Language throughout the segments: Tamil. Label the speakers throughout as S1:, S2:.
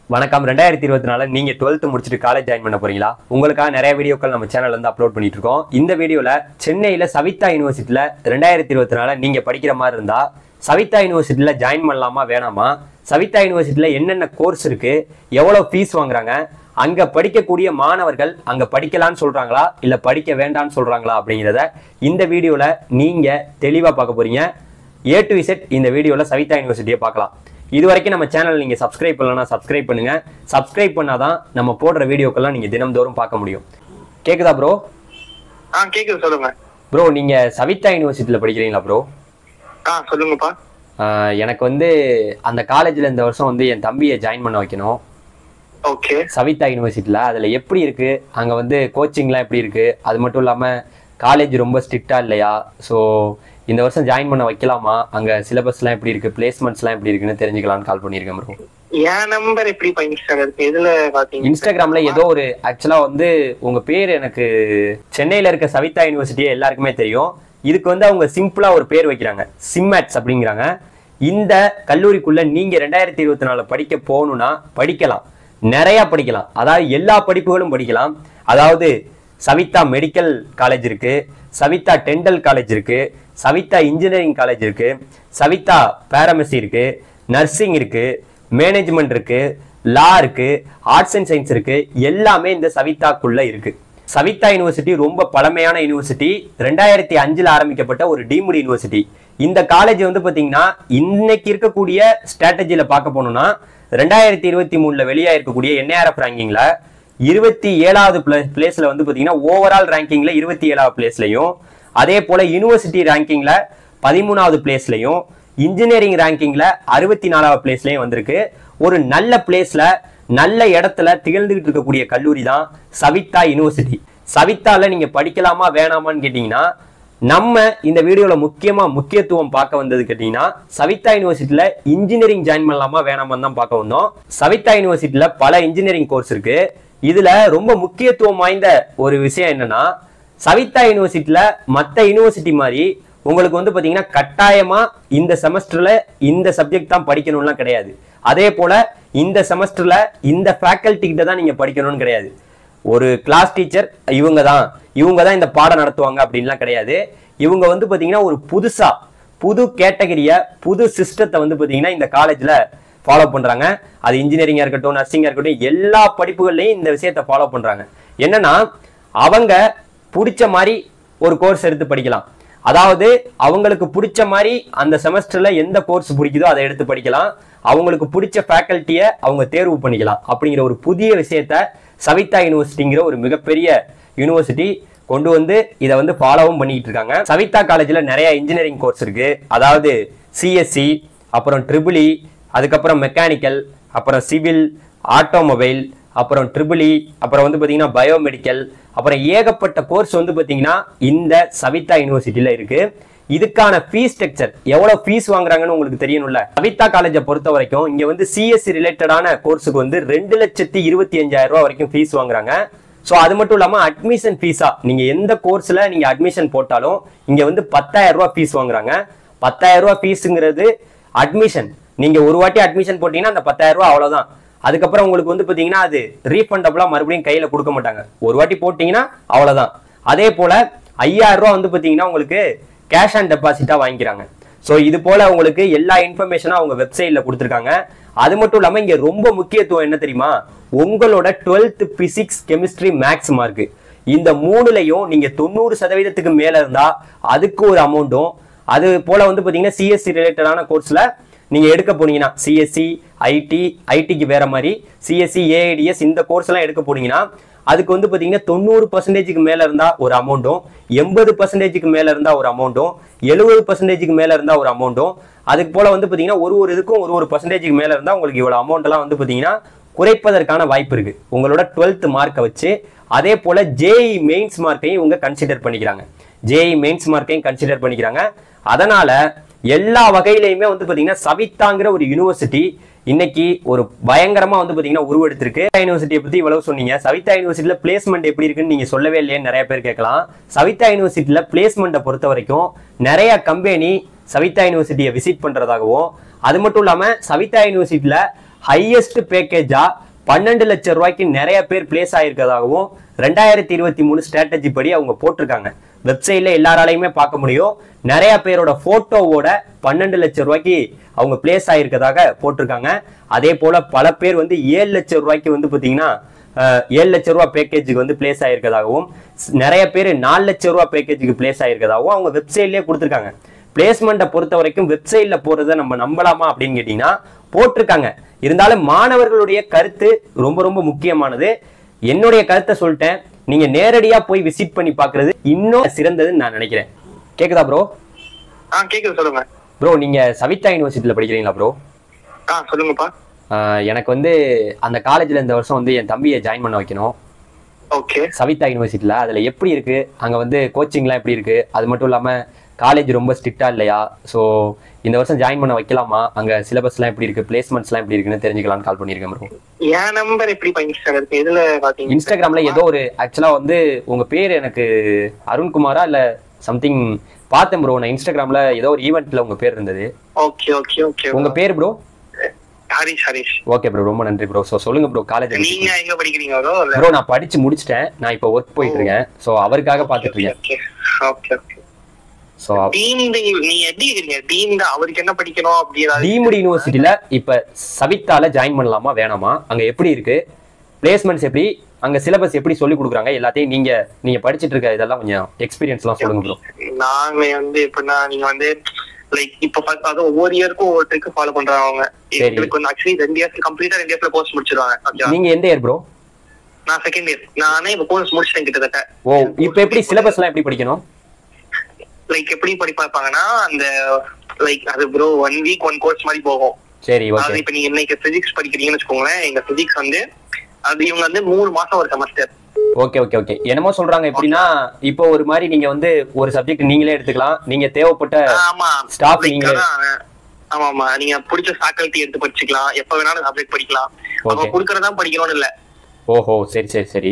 S1: வணக்கம் ரெண்டாயிரத்தி இருபத்தி நாலு நீங்க டுவெல்த் முடிச்சுட்டு காலேஜ் ஜாயின் பண்ண போறீங்களா உங்களுக்காக நிறைய வீடியோக்கள் நம்ம சேனல்ல இருந்து அப்லோட் பண்ணிட்டு இருக்கோம் இந்த வீடியோல சென்னையில சவிதா யூனிவர்சிட்டியில ரெண்டாயிரத்தி இருபத்தி நாலு நீங்க படிக்கிற மாதிரி இருந்தா சவிதா யூனிவர்சிட்டியில ஜாயின் பண்ணலாமா வேணாமா சவிதா யூனிவர்சிட்டியில என்னென்ன கோர்ஸ் இருக்கு எவ்வளவு ஃபீஸ் வாங்குறாங்க அங்க படிக்கக்கூடிய மாணவர்கள் அங்க படிக்கலாம்னு சொல்றாங்களா இல்ல படிக்க வேண்டாம்னு சொல்றாங்களா அப்படிங்கிறத இந்த வீடியோல நீங்க தெளிவா பார்க்க போறீங்க ஏ டு இசட் இந்த வீடியோல சவிதா யூனிவர்சிட்டியை பார்க்கலாம் இது வரைக்கும் நம்ம சேனல் நீங்க சப்ஸ்கிரைப் பண்ணலனா சப்ஸ்கிரைப் பண்ணுங்க சப்ஸ்கிரைப் பண்ணாதான் நம்ம போடுற வீடியோக்கெல்லாம் நீங்க தினம்தோறும் பார்க்க முடியும் கேக்குதா ப்ரோ
S2: ஆ கேக்குது சொல்லுங்க
S1: ப்ரோ நீங்க சவிதா யூனிவர்சிட்டியில படிக்கிறீங்களா ப்ரோ
S2: ஆ சொல்லுங்கப்பா
S1: எனக்கு வந்து அந்த காலேஜ்ல இந்த வருஷம் வந்து என் தம்பியை ஜாயின் பண்ண வைக்கணும்
S2: ஓகே
S1: சவிதா யூனிவர்சிட்டியில் அதில் எப்படி இருக்கு அங்கே வந்து கோச்சிங்லாம் எப்படி இருக்கு அது மட்டும் இல்லாமல் காலேஜ் ரொம்ப ஸ்ட்ரிக்டா இல்லையா ஸோ இந்த வருஷம் ஜாயின் பண்ண வைக்கலாமா அங்கே சிலபஸ்லாம் எப்படி இருக்கு பிளேஸ்மெண்ட்ஸ்லாம் எப்படி இருக்குன்னு தெரிஞ்சுக்கலாம்னு கால் பண்ணியிருக்கேன் ப்ரோ
S2: என் நம்பர் எப்படிப்பா இன்ஸ்டால இருக்கு எதுல பாத்தீங்க
S1: இன்ஸ்டாகிராம்ல ஏதோ ஒரு ஆக்சுவலா வந்து உங்க பேர் எனக்கு சென்னையில இருக்க சவிதா யூனிவர்சிட்டியே எல்லாருக்குமே தெரியும் இதுக்கு வந்து அவங்க சிம்பிளா ஒரு பேர் வைக்கிறாங்க சிம்மேட்ஸ் அப்படிங்கிறாங்க இந்த கல்லூரிக்குள்ள நீங்க ரெண்டாயிரத்தி இருபத்தி நாலு படிக்க போகணும்னா படிக்கலாம் நிறைய படிக்கலாம் அதாவது எல்லா படிப்புகளும் படிக்கலாம் அதாவது சவிதா மெடிக்கல் காலேஜ் இருக்கு சவிதா டென்டல் காலேஜ் இருக்கு சவிதா இன்ஜினியரிங் காலேஜ் இருக்கு சவிதா பேரமசி இருக்கு நர்சிங் இருக்கு மேனேஜ்மெண்ட் இருக்கு லா இருக்கு ஆர்ட்ஸ் அண்ட் சயின்ஸ் இருக்கு எல்லாமே இந்த சவிதாக்குள்ள இருக்கு சவிதா யூனிவர்சிட்டி ரொம்ப பழமையான யூனிவர்சிட்டி ரெண்டாயிரத்தி அஞ்சுல ஆரம்பிக்கப்பட்ட ஒரு டீம்டு யூனிவர்சிட்டி இந்த காலேஜ் வந்து பாத்தீங்கன்னா இன்னைக்கு இருக்கக்கூடிய ஸ்ட்ராட்டஜியில பார்க்க போனோம்னா ரெண்டாயிரத்தி இருபத்தி மூணுல வெளியா இருக்கக்கூடிய என்ஐஆர்எஃப் ரேங்கிங்ல இருபத்தி ஏழாவது பிளேஸ்ல வந்து பாத்தீங்கன்னா ஓவரால் ரேங்கிங்ல இருபத்தி ஏழாவது பிளேஸ்லயும் அதே போல யூனிவர்சிட்டி ரேங்கிங்ல பதிமூணாவது பிளேஸ்லயும் இன்ஜினியரிங் ரேங்கிங்ல அறுபத்தி நாலாவது பிளேஸ்லயும் வந்திருக்கு ஒரு நல்ல பிளேஸ்ல நல்ல இடத்துல திகழ்ந்துகிட்டு இருக்கக்கூடிய கல்லூரி தான் சவிதா யூனிவர்சிட்டி சவிதால நீங்க படிக்கலாமா வேணாமான்னு கேட்டீங்கன்னா நம்ம இந்த வீடியோல முக்கியமா முக்கியத்துவம் பார்க்க வந்தது கேட்டீங்கன்னா சவிதா யூனிவர்சிட்டியில இன்ஜினியரிங் ஜாயின் பண்ணலாமா வேணாமான்னு தான் பார்க்க வந்தோம் சவிதா யூனிவர்சிட்டியில பல இன்ஜினியரிங் கோர்ஸ் இருக்கு இதுல ரொம்ப முக்கியத்துவம் வாய்ந்த ஒரு விஷயம் என்னன்னா சவிதா யூனிவர்சிட்டியில மத்த யூனிவர்சிட்டி மாதிரி உங்களுக்கு வந்து பாத்தீங்கன்னா கட்டாயமா இந்த செமஸ்டர்ல இந்த சப்ஜெக்ட் தான் படிக்கணும்லாம் கிடையாது அதே போல இந்த செமஸ்டர்ல இந்த ஃபேக்கல்டி கிட்ட தான் நீங்க படிக்கணும்னு கிடையாது ஒரு கிளாஸ் டீச்சர் இவங்க தான் இவங்க தான் இந்த பாடம் நடத்துவாங்க அப்படின்லாம் கிடையாது இவங்க வந்து பாத்தீங்கன்னா ஒரு புதுசா புது கேட்டகரிய புது சிஸ்டத்தை வந்து பாத்தீங்கன்னா இந்த காலேஜ்ல ஃபாலோ பண்றாங்க அது இன்ஜினியரிங்கா இருக்கட்டும் நர்சிங்கா இருக்கட்டும் எல்லா படிப்புகள்லையும் இந்த விஷயத்தை ஃபாலோ பண்றாங்க என்னன்னா அவங்க பிடிச்ச மாதிரி ஒரு கோர்ஸ் எடுத்து படிக்கலாம் அதாவது அவங்களுக்கு பிடிச்ச மாதிரி அந்த செமஸ்டர்ல எந்த கோர்ஸ் பிடிக்குதோ அதை எடுத்து படிக்கலாம் அவங்களுக்கு பிடிச்ச ஃபேக்கல்ட்டியை அவங்க தேர்வு பண்ணிக்கலாம் அப்படிங்கிற ஒரு புதிய விஷயத்த சவிதா யூனிவர்சிட்டிங்கிற ஒரு மிகப்பெரிய யூனிவர்சிட்டி கொண்டு வந்து இதை வந்து ஃபாலோவும் பண்ணிட்டு இருக்காங்க சவிதா காலேஜ்ல நிறைய இன்ஜினியரிங் கோர்ஸ் இருக்கு அதாவது சிஎஸ்சி அப்புறம் ட்ரிபிள் அதுக்கப்புறம் மெக்கானிக்கல் அப்புறம் சிவில் ஆட்டோமொபைல் அப்புறம் ட்ரிபிள் அப்புறம் வந்து பார்த்தீங்கன்னா பயோமெடிக்கல் அப்புறம் ஏகப்பட்ட கோர்ஸ் வந்து பார்த்தீங்கன்னா இந்த சவிதா யூனிவர்சிட்டியில இருக்கு இதுக்கான ஃபீஸ் ஸ்ட்ரக்சர் எவ்வளவு ஃபீஸ் வாங்குறாங்கன்னு உங்களுக்கு தெரியணும்ல சவிதா காலேஜை பொறுத்த வரைக்கும் இங்க வந்து சிஎஸ்சி ரிலேட்டடான கோர்ஸுக்கு வந்து ரெண்டு லட்சத்தி இருபத்தி அஞ்சாயிரம் ரூபாய் வரைக்கும் ஃபீஸ் வாங்குறாங்க ஸோ அது மட்டும் இல்லாமல் அட்மிஷன் ஃபீஸா நீங்க எந்த கோர்ஸ்ல நீங்க அட்மிஷன் போட்டாலும் இங்க வந்து பத்தாயிரம் ரூபாய் ஃபீஸ் வாங்குறாங்க பத்தாயிரம் ரூபாய் ஃபீஸுங்கிறது அட்மிஷன் நீங்க ஒரு வாட்டி அட்மிஷன் போட்டீங்கன்னா அந்த பத்தாயிரம் ரூபாய் அவ்வளவுதான் அதுக்கப்புறம் உங்களுக்கு வந்து பாத்தீங்கன்னா அது ரீஃபண்டபிளா மறுபடியும் கையில கொடுக்க மாட்டாங்க ஒரு வாட்டி போட்டீங்கன்னா அவ்வளவுதான் அதே போல ஐயாயிரம் ரூபாய் வந்து பாத்தீங்கன்னா உங்களுக்கு கேஷ் ஆன் டெபாசிட்டா வாங்கிக்கிறாங்க ஸோ இது போல உங்களுக்கு எல்லா இன்ஃபர்மேஷனும் அவங்க வெப்சைட்ல கொடுத்துருக்காங்க அது மட்டும் இல்லாம இங்க ரொம்ப முக்கியத்துவம் என்ன தெரியுமா உங்களோட twelfth physics chemistry maths mark இந்த மூணுலையும் நீங்க தொண்ணூறு சதவீதத்துக்கு மேல இருந்தா அதுக்கு ஒரு அமௌண்ட்டும் அது போல வந்து பாத்தீங்கன்னா சிஎஸ்சி ரிலேட்டடான கோர்ஸ்ல நீங்க எடுக்க போனீங்கன்னா சிஎஸ்சி ஐடி ஐடிக்கு வேற மாதிரி சிஎஸ்சி ஏஐடிஎஸ் இந்த கோர்ஸ் எல்லாம் எடுக்க போனீங்கன்னா அதுக்கு வந்து பாத்தீங்கன்னா தொண்ணூறு பர்சன்டேஜுக்கு மேல இருந்தா ஒரு அமௌண்ட்டும் எண்பது பர்சன்டேஜுக்கு மேல இருந்தா ஒரு அமௌண்ட்டும் எழுபது பர்சன்டேஜுக்கு மேல இருந்தா ஒரு அமௌண்ட்டும் அதுக்கு போல வந்து பாத்தீங்கன்னா ஒரு ஒரு இதுக்கும் ஒரு ஒரு பர்சன்டேஜுக்கு மேல இருந்தா உங்களுக்கு இவ்வளவு அமௌண்ட் எல்லாம் வந்து பாத்தீங்கன்னா குறைப்பதற்கான வாய்ப்பு இருக்கு உங்களோட டுவெல்த் மார்க்கை வச்சு அதே போல ஜேஇ மெயின்ஸ் மார்க்கையும் இவங்க கன்சிடர் பண்ணிக்கிறாங்க ஜேஇ மெயின்ஸ் மார்க்கையும் கன்சிடர் பண்ணிக்கிறாங்க அதனால எல்லா வகையிலையுமே வந்து பாத்தீங்கன்னா சவிதாங்கிற ஒரு யூனிவர்சிட்டி இன்னைக்கு ஒரு பயங்கரமா வந்து பாத்தீங்கன்னா உருவெடுத்திருக்கு யூனிவர்சிட்டியை பத்தி இவ்வளவு சொன்னீங்க சவிதா யூனிவர்சிட்டியில பிளேஸ்மெண்ட் எப்படி இருக்குன்னு நீங்க சொல்லவே இல்லையேன்னு நிறைய பேர் கேட்கலாம் சவிதா யூனிவர்சிட்டியில பிளேஸ்மெண்ட்டை பொறுத்த வரைக்கும் நிறைய கம்பெனி சவிதா யூனிவர்சிட்டியை விசிட் பண்றதாகவும் அது மட்டும் இல்லாம சவிதா யூனிவர்சிட்டியில ஹையஸ்ட் பேக்கேஜா பன்னெண்டு லட்சம் ரூபாய்க்கு நிறைய பேர் பிளேஸ் ஆயிருக்கதாகவும் ரெண்டாயிரத்தி இருபத்தி மூணு ஸ்ட்ராட்டஜி படி அவங்க போட்டிருக்காங்க வெப்சைட்ல எல்லாராலையுமே பார்க்க முடியும் நிறைய பேரோட போட்டோவோட பன்னெண்டு லட்சம் ரூபாய்க்கு அவங்க பிளேஸ் ஆயிருக்கதாக போட்டிருக்காங்க அதே போல பல பேர் வந்து ஏழு லட்சம் ரூபாய்க்கு வந்து பாத்தீங்கன்னா அஹ், ஏழு லட்சம் ரூபாய் பேக்கேஜுக்கு வந்து பிளேஸ் ஆயிருக்கதாகவும் ஸ்- நிறைய பேர் நாலு லட்சம் ரூபாய் பேக்கேஜுக்கு பிளேஸ் ஆயிருக்கதாகவும் அவங்க வெப்சைட்லயே கொடுத்துருக்காங்க பிளேஸ்மெண்ட்டை பொறுத்த வரைக்கும் வெப்சைட்ல போறதை நம்ம நம்பலாமா அப்படின்னு கேட்டீங்கன்னா போட்டிருக்காங்க இருந்தாலும் மாணவர்களுடைய கருத்து ரொம்ப ரொம்ப முக்கியமானது என்னுடைய கருத்தை சொல்லிட்டேன் நீங்க நேரடியா போய் விசிட் பண்ணி பார்க்கிறது இன்னும் சிறந்ததுன்னு நான் நினைக்கிறேன் கேக்குதா ப்ரோ
S2: ஆ கேக்குது சொல்லுங்க
S1: ப்ரோ நீங்க சவிதா யூனிவர்சிட்டியில படிக்கிறீங்களா ப்ரோ
S2: ஆ சொல்லுங்கப்பா
S1: எனக்கு வந்து அந்த காலேஜ்ல இந்த வருஷம் வந்து என் தம்பியை ஜாயின் பண்ண வைக்கணும்
S2: ஓகே
S1: சவிதா யூனிவர்சிட்டியில அதுல எப்படி இருக்கு அங்க வந்து கோச்சிங்லாம் எப்படி இருக்கு அது மட்டும் இல்லாம காலேஜ் ரொம்ப ஸ்ட்ரிக்டா இல்லையா ஸோ இந்த வருஷம் ஜாயின் பண்ண வைக்கலாமா அங்க சிலபஸ்லாம் எப்படி இருக்கு பிளேஸ்மெண்ட்ஸ்லாம் எப்படி இருக்குன்னு தெரிஞ்சுக்கலாம்னு கால் பண்ணியிருக்கேன் ப்ரோ
S2: என் நம்பர் எப்படி இன்ஸ்டால இருக்கு எதுல பாத்தீங்க
S1: இன்ஸ்டாகிராம்ல ஏதோ ஒரு ஆக்சுவலா வந்து உங்க பேர் எனக்கு அருண்குமாரா இல்ல சம்திங் பார்த்தேன் ப்ரோ நான் இன்ஸ்டாகிராம்ல ஏதோ ஒரு ஈவெண்ட்ல உங்க பேர் இருந்தது
S2: ஓகே ஓகே ஓகே
S1: உங்க பேர் bro
S2: Harish Harish
S1: okay bro ரொம்ப நன்றி ப்ரோ ஸோ சொல்லுங்க ப்ரோ காலேஜ்
S2: நீங்க எங்க படிக்கிறீங்க ப்ரோ
S1: ப்ரோ நான் படிச்சு முடிச்சிட்டேன் நான் இப்போ ஒர்க் போயிட்டு இருக்கேன் ஸோ அவருக்காக பார்த்துட்டு இருக்கேன்
S2: okay okay okay
S1: so
S2: team நீ எப்படி இருக்கீங்க டீம் தான் அவருக்கு என்ன படிக்கணும் அப்படி ஏதாவது
S1: டீம்டு யூனிவர்சிட்டியில இப்ப சவிதால ஜாயின் பண்ணலாமா வேணாமா அங்க எப்படி இருக்கு பிளேஸ்மெண்ட்ஸ் எப்படி அங்க சிலபஸ் எப்படி சொல்லி கொடுக்குறாங்க எல்லாத்தையும் நீங்க நீங்க படிச்சிட்டு இருக்க இதெல்லாம் கொஞ்சம் எக்ஸ்பீரியன்ஸ்லாம் சொல்லுங்க ப்ரோ
S2: நாங்க வந்து எப்படின்னா நீங்க வந்து லைக் இப்ப first அது ஒவ்வொரு இயருக்கும் ஒவ்வொரு ட்ரிக் ஃபாலோ பண்றாங்க அவங்க
S1: சரி.
S2: எங்களுக்கு வந்து ஆக்சுவலி ரெண்டு இயர்ஸ் கம்ப்ளீட்டா ரெண்டு இயர்ஸ்ல கோர்ஸ் முடிச்சிருவாங்க ஓகே
S1: நீங்க எந்த இயர் ப்ரோ
S2: நான் செகண்ட் இயர் நானே இப்ப கோர்ஸ் முடிச்சிட்டேன் கிட்டத்தட்ட
S1: ஓ இப்போ எப்படி சிலபஸ்லாம் எப்படி படிக்கணும்
S2: லைக் எப்படி படிப்பாங்கன்னா அந்த லைக் அது bro one week one course மாதிரி போகும்
S1: சரி ஓகே
S2: அதாவது இப்ப நீங்க இன்னைக்கு பிசிக்ஸ் படிக்கிறீங்கன்னு வச்சுக்கோங்களேன் எங்க பிசிக்ஸ் வந்து அது இவங்க வந்து மூணு மாசம் ஒரு செமஸ்டர்
S1: ஓகே ஓகே ஓகே என்னமோ சொல்றாங்க எப்படின்னா இப்போ ஒரு மாதிரி நீங்க வந்து ஒரு சப்ஜெக்ட் நீங்களே எடுத்துக்கலாம் நீங்க தேவைப்பட்ட
S2: ஆமா
S1: Staff
S2: Like
S1: நீங்களே-
S2: அதான், ஆமா ஆமா நீங்க பிடிச்ச ஃபேக்கல்ட்டி எடுத்து படிச்சுக்கலாம் எப்ப வேணாலும் சப்ஜெக்ட் படிக்கலாம் அவங்க
S1: Okay.
S2: கொடுக்கறதா படிக்கணும்னு இல்ல
S1: ஓஹோ சரி சரி சரி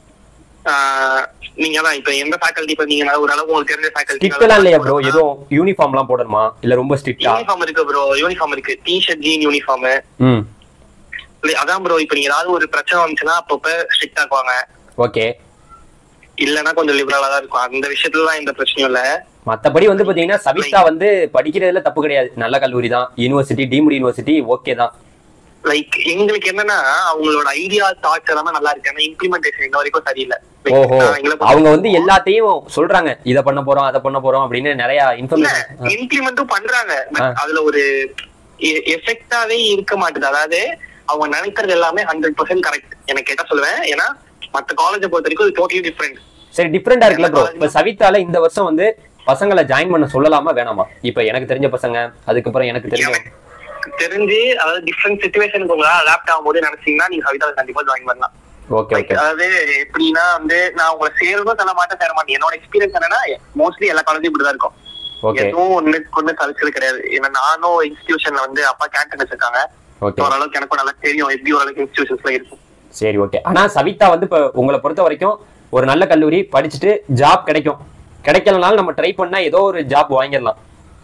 S2: ஆஹ் நீங்க தான் இப்ப எந்த ஃபேக்கல்ட்டி இப்ப நீங்க ஒரு அளவு உங்களுக்கு தெரிஞ்ச ஃபேக்கல்ட்டி
S1: ஸ்ட்ரிக்ட்லாம் இல்லையா ப்ரோ எதுவும் யூனிஃபார்ம்லாம் போடணுமா இல்ல ரொம்ப ஸ்ட்ரிக்டா
S2: யூனிஃபார்ம் இருக்கு ப்ரோ யூனிஃபார்ம் இருக்கு டி ஷர்ட் ஜீன் யூனிஃபார்ம்
S1: ம்
S2: அதான் ப்ரோ இப்ப நீங்க ஏதாவது ஒரு பிரச்சனை வந்துச்சுன்னா அப்பப்ப ஸ்ட்ரிக்ட் ஆக்குவாங்க
S1: ஓகே
S2: இல்லன்னா கொஞ்சம் லிபரலா தான் இருக்கும் அந்த விஷயத்துலலாம் எந்த பிரச்சனையும் இல்ல
S1: மத்தபடி வந்து பாத்தீங்கன்னா சவிதா வந்து படிக்கிறதுல தப்பு கிடையாது நல்ல கல்லூரி தான் யூனிவர்சிட்டி டீம்டு யூனிவர்சிட்டி ஓகே தான்
S2: லைக் எங்களுக்கு என்னன்னா அவங்களோட ஐடியா தாட்ஸ் எல்லாமே நல்லா இருக்கு ஆனா இம்ப்ளிமெண்டேஷன் இன்ன வரைக்கும் சரியில்லை Like,
S1: ஓஹோ
S2: நான் எங்களை பொறுத்த
S1: அவங்க வந்து எல்லாத்தையும் சொல்றாங்க இத பண்ண போறோம் அதை பண்ண போறோம் அப்படின்னு நிறைய இன்ஃபர்மேஷன்
S2: இம்ப்ளிமெண்ட்டும் பண்றாங்க But
S1: ஆ.
S2: அதுல ஒரு எஃபெக்டாவே இருக்க மாட்டுது அதாவது அவங்க நினைக்கிறது எல்லாமே ஹண்ட்ரட் பர்சன்ட் கரெக்ட் எனக்கு கேட்டா சொல்லுவேன் ஏன்னா மத்த காலேஜை பொறுத்த வரைக்கும் இது டோட்டலி டிஃப்ரெண்ட்
S1: சரி டிஃப்ரெண்டா இருக்குல்ல ப்ரோ இப்ப சவிதால இந்த வருஷம் வந்து பசங்களை ஜாயின் பண்ண சொல்லலாமா வேணாமா இப்ப எனக்கு தெரிஞ்ச பசங்க அதுக்கப்புறம் எனக்கு தெரிஞ்ச
S2: எனக்கு தெரிஞ்சு அதாவது டிஃப்ரெண்ட் சுச்சுவேஷனுக்கு உங்களால அடாப்ட் ஆகும்போது நினைச்சீங்கன்னா நீங்க கவிதா கண்டிப்பா ஜாயின் பண்ணலாம்
S1: ஓகே
S2: Like,
S1: ஓகே
S2: அதாவது எப்படின்னா வந்து நான் உங்களை சேரணும் சொல்ல மாட்டேன் சேர மாட்டேன் என்னோட எக்ஸ்பீரியன்ஸ் என்னன்னா மோஸ்ட்லி எல்லா காலேஜும் இப்படிதான் இருக்கும்
S1: ஓகே
S2: எதுவும் ஒண்ணு கொண்டு சலிச்சது கிடையாது ஏன்னா நானும் இன்ஸ்டிடியூஷன்ல வந்து அப்பா கேன்டீன் வச்சிருக்காங்க
S1: ஓகே
S2: ஓரளவுக்கு எனக்கும் நல்லா தெரியும் எப்படி ஓரளவுக்கு இன்ஸ்டிடியூஷன்ஸ்ல இருக்கும்
S1: சரி ஓகே ஆனா சவிதா வந்து இப்ப உங்களை பொறுத்த வரைக்கும் ஒரு நல்ல கல்லூரி படிச்சுட்டு ஜாப் கிடைக்கும் கிடைக்கலனாலும் நம்ம ட்ரை பண்ணா ஏதோ ஒரு ஜாப் வாங்கிடலாம்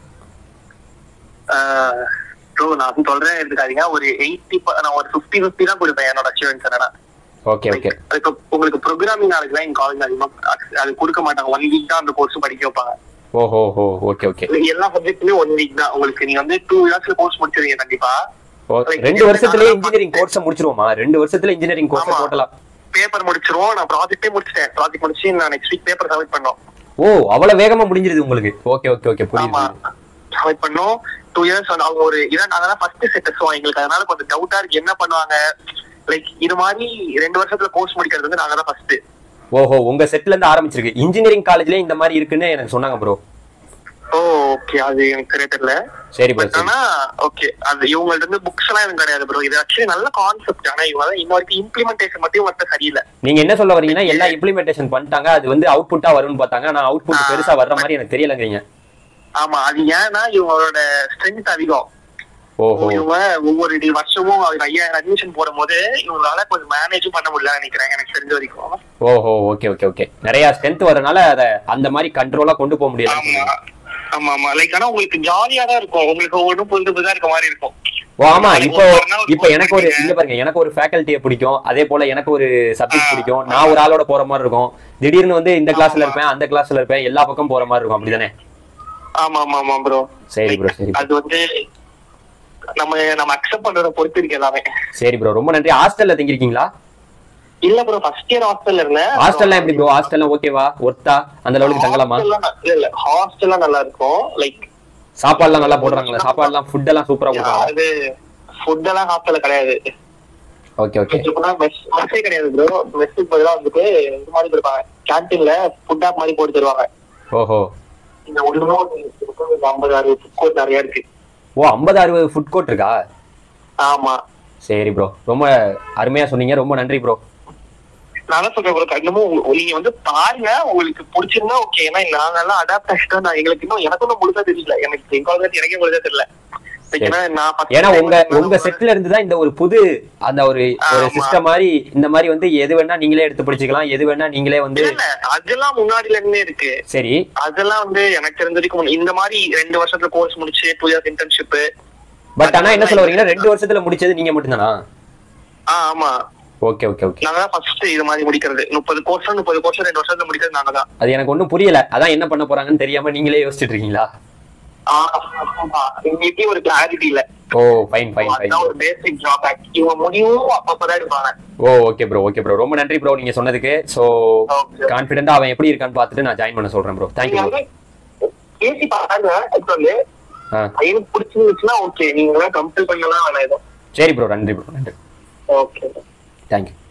S2: ப்ரோ நான் சொல்றேன் எடுத்துக்காதீங்க ஒரு எயிட்டி நான் ஒரு ஃபிஃப்டி ஃபிஃப்டி தான் கொடுப்பேன் என்னோட அச்சூரன்ஸ் என்னன்னா
S1: ஓகே ஓகே
S2: இப்போ உங்களுக்கு ப்ரோக்ராமிங் நாலேஜ்லாம் எங்க காலேஜ் அதிகமா அது கொடுக்க மாட்டாங்க ஒன் வீக் தான் அந்த கோர்ஸ் படிக்க வைப்பாங்க
S1: ஓஹோ ஹோ ஓகே ஓகே
S2: எல்லா சப்ஜெக்ட்டுமே ஒன் வீக் தான் உங்களுக்கு நீங்க வந்து டூ இயர்ஸ்ல கோர்ஸ் முடிச்சிருவீங்க கண்டிப்பா
S1: ஓ, ரெண்டு வருஷத்துலயே இன்ஜினியரிங் கோர்ஸ் முடிச்சிருவோமா ரெண்டு வருஷத்துல இன்ஜினியரிங் கோர்ஸ்
S2: ஆமா.
S1: டோட்டலா
S2: பேப்பர் முடிச்சிருவோம் நான் ப்ராஜெக்டே முடிச்சிட்டேன் ப்ராஜெக்ட் முடிச்சு நான் நெக்ஸ்ட் வீக் பேப்பர் சப்மிட் பண்ணோம்
S1: ஓ அவ்வளவு வேகமா முடிஞ்சிருது உங்களுக்கு ஓகே ஓகே ஓகே
S2: ஆமா
S1: புரியுது
S2: சப்மிட் பண்ணோம் டூ இயர்ஸ் வந்து அவங்க ஒரு இதான் அதெல்லாம் ஃபர்ஸ்ட் செட் ஸோ எங்களுக்கு அதனால கொஞ்சம் டவுட்டா இருக்கு என்ன பண்ணுவாங்க லைக் இது மாதிரி ரெண்டு வருஷத்துல கோர்ஸ் முடிக்கிறது வந்து நாங்க தான் ஃபர்ஸ்ட்
S1: ஓஹோ உங்க செட்ல இருந்து ஆரம்பிச்சிருக்கு இன்ஜினியரிங் காலேஜ்லயே இந்த மாதிரி இருக்குன்னு எனக்கு சொன்னாங்க ப்ரோ
S2: ஓ ஓகே அது எனக்கு சரியா தெரியல
S1: சரி ப்ரோ
S2: பட் ஆனா ஓகே அது இவங்கள்ட்ட இருந்து புக்ஸ் எல்லாம் எனக்கு கிடையாது ப்ரோ இது ஆக்சுவலி நல்ல கான்செப்ட் ஆனா இவங்க தான் இன்ன வரைக்கும் இம்ப்ளிமெண்டேஷன் மட்டும் இவங்க சரியில்லை
S1: நீங்க என்ன சொல்ல வரீங்கன்னா எல்லாம் இம்ப்ளிமெண்டேஷன் பண்ணிட்டாங்க அது வந்து அவுட்புட்டா வரும்னு பார்த்தாங்க ஆனா அவுட்புட்
S2: ஆ.
S1: பெருசா வர்ற மாதிரி எனக்கு தெரியலங்கிறீங்க
S2: ஆமா அது ஏன்னா இவங்களோட ஸ்ட்ரென்த் அதிகம்
S1: ஓஹோ
S2: இவங்க ஒவ்வொரு டி- வருஷமும் அவர் ஐயாயிரம் அட்மிஷன் போடும்போது இவங்களால கொஞ்சம் மேனேஜும் பண்ண முடியல நினைக்கிறேன் எனக்கு தெரிஞ்ச வரைக்கும்
S1: ஓஹோ ஓகே ஓகே ஓகே நிறைய ஸ்ட்ரென்த் வரனால அத அந்த மாதிரி கண்ட்ரோலா கொண்டு போக முடியல
S2: ஆமா ஆமா ஆமா லைக் ஆனா உங்களுக்கு ஜாலியா தான் இருக்கும் உங்களுக்கு ஒவ்வொன்றும் புது புதுதா இருக்க மாதிரி இருக்கும்
S1: ஓ ஆமா
S2: நாளைக்கு
S1: இப்போ
S2: ஒரு நாள்
S1: இப்போ எனக்கு ஒரு இங்க பாருங்க எனக்கு ஒரு ஃபேக்கல்ட்டியை பிடிக்கும் அதே போல எனக்கு ஒரு சப்ஜெக்ட் பிடிக்கும் நான் ஒரு ஆளோட போற மாதிரி இருக்கும் திடீர்னு வந்து இந்த கிளாஸ்ல
S2: ஆமா.
S1: இருப்பேன் அந்த கிளாஸ்ல இருப்பேன் எல்லா பக்கம் போற மாதிரி இருக்கும் அப்படிதானே
S2: ஆமா ஆமா ஆமா ப்ரோ
S1: சரி bro, சரி bro.
S2: அது வந்து நம்ம நம்ம அக்செப்ட் பண்றத பொறுத்து இருக்கு எல்லாமே
S1: சரி ப்ரோ ரொம்ப நன்றி ஹாஸ்டல்ல தங்கிருக்கீங்களா
S2: இல்ல ப்ரோ ஃபர்ஸ்ட் இயர் ஹாஸ்டல்ல இருந்தேன்
S1: ஹாஸ்டல்லாம் எப்படி ப்ரோ ஹாஸ்டல்லாம் ஓகேவா ஒர்த்தா அந்த லெவலுக்கு தங்கலாமா
S2: Hostel எல்லாம் ந- இல்ல இல்ல ஹாஸ்டல்லாம் நல்லா இருக்கும் லைக்
S1: சாப்பாடுலாம் நல்லா போடுறாங்களா சாப்பாடுலாம் ஃபுட் எல்லாம் சூப்பரா போடுறாங்க
S2: அது ஃபுட் எல்லாம் ஹாஸ்டல்ல கிடையாது
S1: ஓகே ஓகே
S2: மெஸ்ஸே கிடையாது ப்ரோ மெஸ்ஸுக்கு பதிலா வந்துட்டு இது மாதிரி கொடுப்பாங்க கேன்டீன்ல ஃபுட் ஆப் மாதிரி போட்டு தருவாங்க
S1: ஓஹோ
S2: இந்த ஒண்ணுமே ஒரு ஐம்பது அறுபது ஃபுட் கோர்ட் நிறைய இருக்கு
S1: ஓ ஐம்பது அறுபது ஃபுட் கோர்ட் இருக்கா
S2: ஆமா
S1: சரி ப்ரோ ரொம்ப அருமையா சொன்னீங்க ரொம்ப நன்றி ப்ரோ
S2: நான் தான் சொல்றேன் ப்ரோ இன்னமும் உங்க- நீங்க வந்து பாருங்க உங்களுக்கு பிடிச்சிருந்தா ஓகே ஏன்னா நாங்க எல்லாம் அடாப்ட் ஆகிட்டா நான் எங்களுக்கு இன்னும் எனக்கு ஒன்றும் முழுசா தெரியல எனக்கு எங்க காலேஜ் எனக்கே முழுசா தெரியல ஏன்னா நான் first
S1: ஏன்னா
S2: time
S1: உங்க
S2: வந்து
S1: உங்க செட்ல இருந்து தான் இந்த ஒரு புது அந்த ஒரு ஒரு
S2: ஆமா.
S1: சிஸ்டம் மாதிரி இந்த மாதிரி வந்து எது வேணா நீங்களே எடுத்து படிச்சுக்கலாம் எது வேணா நீங்களே வந்து
S2: இல்ல இல்ல அதெல்லாம் முன்னாடில இருந்தே இருக்கு
S1: சரி
S2: அதெல்லாம் வந்து எனக்கு தெரிஞ்ச வரைக்கும் முன்ன- இந்த மாதிரி ரெண்டு வருஷத்துல கோர்ஸ் முடிச்சு டூ இயர்ஸ் இன்டர்ன்ஷிப்
S1: பட் ஆனா என்ன சொல்ல வரீங்கன்னா ரெண்டு வருஷத்துல முடிச்சது நீங்க மட்டும்தானா
S2: ஆ ஆமா
S1: ஓகே ஓகே ஓகே
S2: நாங்க தான் ஃபர்ஸ்ட் இது மாதிரி முடிக்கிறது முப்பது கோர்ஸ் முப்பது கோர்ஸ் ரெண்டு வருஷத்துல முடிக்கிறது நாங்க தான்
S1: அது எனக்கு ஒண்ணும் புரியல அதான் என்ன பண்ண போறாங்கன்னு தெரியாம நீங்களே யோசிச்சுட்டு இருக்கீங்களா
S2: இன்னைக்கு ஒரு கிளாரிட்டி இல்ல
S1: ஓ ஃபைன் ஃபைன் ஃபைன்
S2: அதுதான் ஒரு பேசிக் டிராபேக் இவங்க முடிவும் அப்பப்பதான் எடுப்பாங்க
S1: oh okay bro okay bro ரொம்ப நன்றி ப்ரோ நீங்க சொன்னதுக்கு சோ
S2: Okay.
S1: கான்ஃபிடென்ட்டா அவன் எப்படி இருக்கான்னு பார்த்துட்டு நான் ஜாயின் பண்ண சொல்றேன் ப்ரோ தேங்க்யூ
S2: நீங்க
S1: ப்ரோ
S2: வந்து பேசி பாருங்க ஆக்சுவலி
S1: ஆ
S2: எனக்கு பிடிச்சிருந்துச்சுன்னா ஓகே நீங்க கம்பல் பண்ணலாம் வேணாம் எதுவும்
S1: சரி ப்ரோ நன்றி ப்ரோ நன்றி
S2: ஓகே
S1: தேங்க்யூ